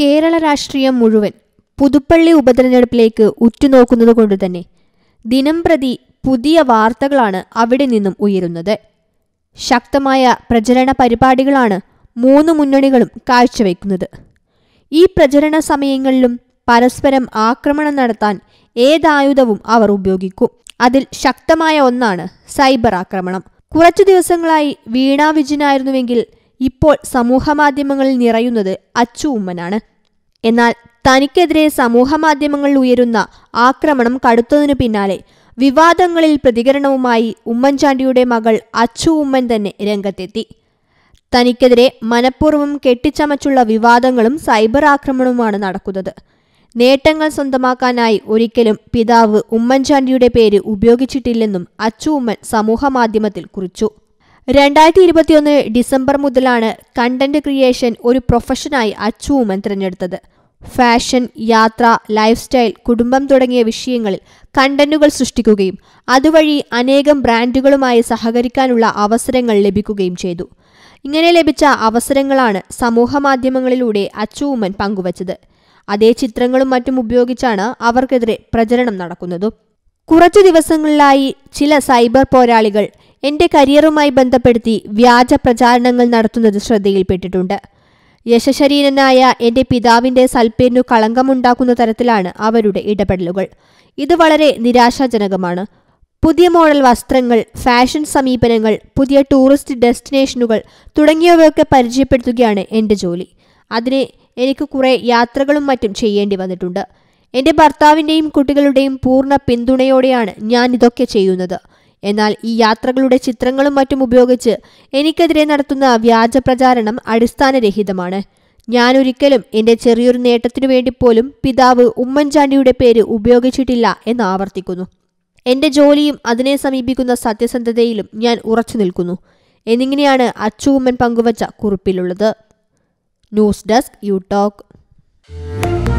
കേരള രാഷ്ട്രീയം മുഴുവൻ പുതുപ്പള്ളി ഉപതെരഞ്ഞെടുപ്പിലേക്ക് ഉറ്റുനോക്കുന്നത് കൊണ്ട് തന്നെ ദിനം പ്രതി പുതിയ വാർത്തകളാണ് അവിടെ നിന്നും ഉയരുന്നത് ശക്തമായ പ്രചരണ പരിപാടികളാണ് മൂന്ന് മുന്നണികളും കാഴ്ചവെക്കുന്നത് ഈ പ്രചരണ സമയങ്ങളിലും പരസ്പരം ആക്രമണം നടത്താൻ ഏതായുധവും അവർ ഉപയോഗിക്കും അതിൽ ശക്തമായ ഒന്നാണ് സൈബർ ആക്രമണം കുറച്ചു ദിവസങ്ങളായി വീണ വിജയനായിരുന്നുവെങ്കിൽ ഇപ്പോൾ സമൂഹമാധ്യമങ്ങളിൽ നിറയുന്നത് അച്ചു ഉമ്മനാണ് എന്നാൽ തനിക്കെതിരെ സമൂഹമാധ്യമങ്ങളിൽ ഉയരുന്ന ആക്രമണം കടുത്തതിനു പിന്നാലെ വിവാദങ്ങളിൽ പ്രതികരണവുമായി ഉമ്മൻചാണ്ടിയുടെ മകൾ അച്ചു ഉമ്മൻ തന്നെ രംഗത്തെത്തി തനിക്കെതിരെ മനഃപൂർവ്വം കെട്ടിച്ചമച്ചുള്ള വിവാദങ്ങളും സൈബർ ആക്രമണവുമാണ് നടക്കുന്നത് നേട്ടങ്ങൾ സ്വന്തമാക്കാനായി ഒരിക്കലും പിതാവ് ഉമ്മൻചാണ്ടിയുടെ പേര് ഉപയോഗിച്ചിട്ടില്ലെന്നും അച്ചു ഉമ്മൻ സമൂഹമാധ്യമത്തിൽ കുറിച്ചു രണ്ടായിരത്തി ഇരുപത്തിയൊന്ന് ഡിസംബർ മുതലാണ് കണ്ടന്റ് ക്രിയേഷൻ ഒരു പ്രൊഫഷനായി അച്ചു ഉമ്മൻ തിരഞ്ഞെടുത്തത് ഫാഷൻ യാത്ര ലൈഫ് സ്റ്റൈൽ കുടുംബം തുടങ്ങിയ വിഷയങ്ങളിൽ കണ്ടന്റുകൾ സൃഷ്ടിക്കുകയും അതുവഴി അനേകം ബ്രാൻഡുകളുമായി സഹകരിക്കാനുള്ള അവസരങ്ങൾ ലഭിക്കുകയും ചെയ്തു ഇങ്ങനെ ലഭിച്ച അവസരങ്ങളാണ് സമൂഹമാധ്യമങ്ങളിലൂടെ അച്ചു ഉമ്മൻ പങ്കുവച്ചത് അതേ ചിത്രങ്ങളും മറ്റും ഉപയോഗിച്ചാണ് അവർക്കെതിരെ പ്രചരണം നടക്കുന്നതും കുറച്ചു ദിവസങ്ങളിലായി ചില സൈബർ പോരാളികൾ എന്റെ കരിയറുമായി ബന്ധപ്പെടുത്തി വ്യാജ പ്രചാരണങ്ങൾ നടത്തുന്നത് ശ്രദ്ധയിൽപ്പെട്ടിട്ടുണ്ട് യശശരീരനായ എന്റെ പിതാവിന്റെ സൽപ്പേരിനു കളങ്കമുണ്ടാക്കുന്ന തരത്തിലാണ് അവരുടെ ഇടപെടലുകൾ ഇത് വളരെ നിരാശാജനകമാണ് പുതിയ മോഡൽ വസ്ത്രങ്ങൾ ഫാഷൻ സമീപനങ്ങൾ പുതിയ ടൂറിസ്റ്റ് ഡെസ്റ്റിനേഷനുകൾ തുടങ്ങിയവയൊക്കെ പരിചയപ്പെടുത്തുകയാണ് എൻ്റെ ജോലി അതിന് എനിക്ക് കുറേ യാത്രകളും മറ്റും ചെയ്യേണ്ടി വന്നിട്ടുണ്ട് എൻ്റെ ഭർത്താവിൻ്റെയും കുട്ടികളുടെയും പൂർണ്ണ പിന്തുണയോടെയാണ് ഞാൻ ഇതൊക്കെ ചെയ്യുന്നത് എന്നാൽ ഈ യാത്രകളുടെ ചിത്രങ്ങളും മറ്റും ഉപയോഗിച്ച് എനിക്കെതിരെ നടത്തുന്ന വ്യാജ പ്രചാരണം അടിസ്ഥാനരഹിതമാണ് ഞാൻ ഒരിക്കലും എൻ്റെ ചെറിയൊരു നേട്ടത്തിനു വേണ്ടി പോലും പിതാവ് ഉമ്മൻചാണ്ടിയുടെ പേര് ഉപയോഗിച്ചിട്ടില്ല എന്ന് ആവർത്തിക്കുന്നു എൻ്റെ ജോലിയും അതിനെ സമീപിക്കുന്ന സത്യസന്ധതയിലും ഞാൻ ഉറച്ചു നിൽക്കുന്നു എന്നിങ്ങനെയാണ് അച്ചു ഉമ്മൻ പങ്കുവച്ച കുറിപ്പിലുള്ളത് ന്യൂസ് ഡെസ്ക് യു ടോക്ക്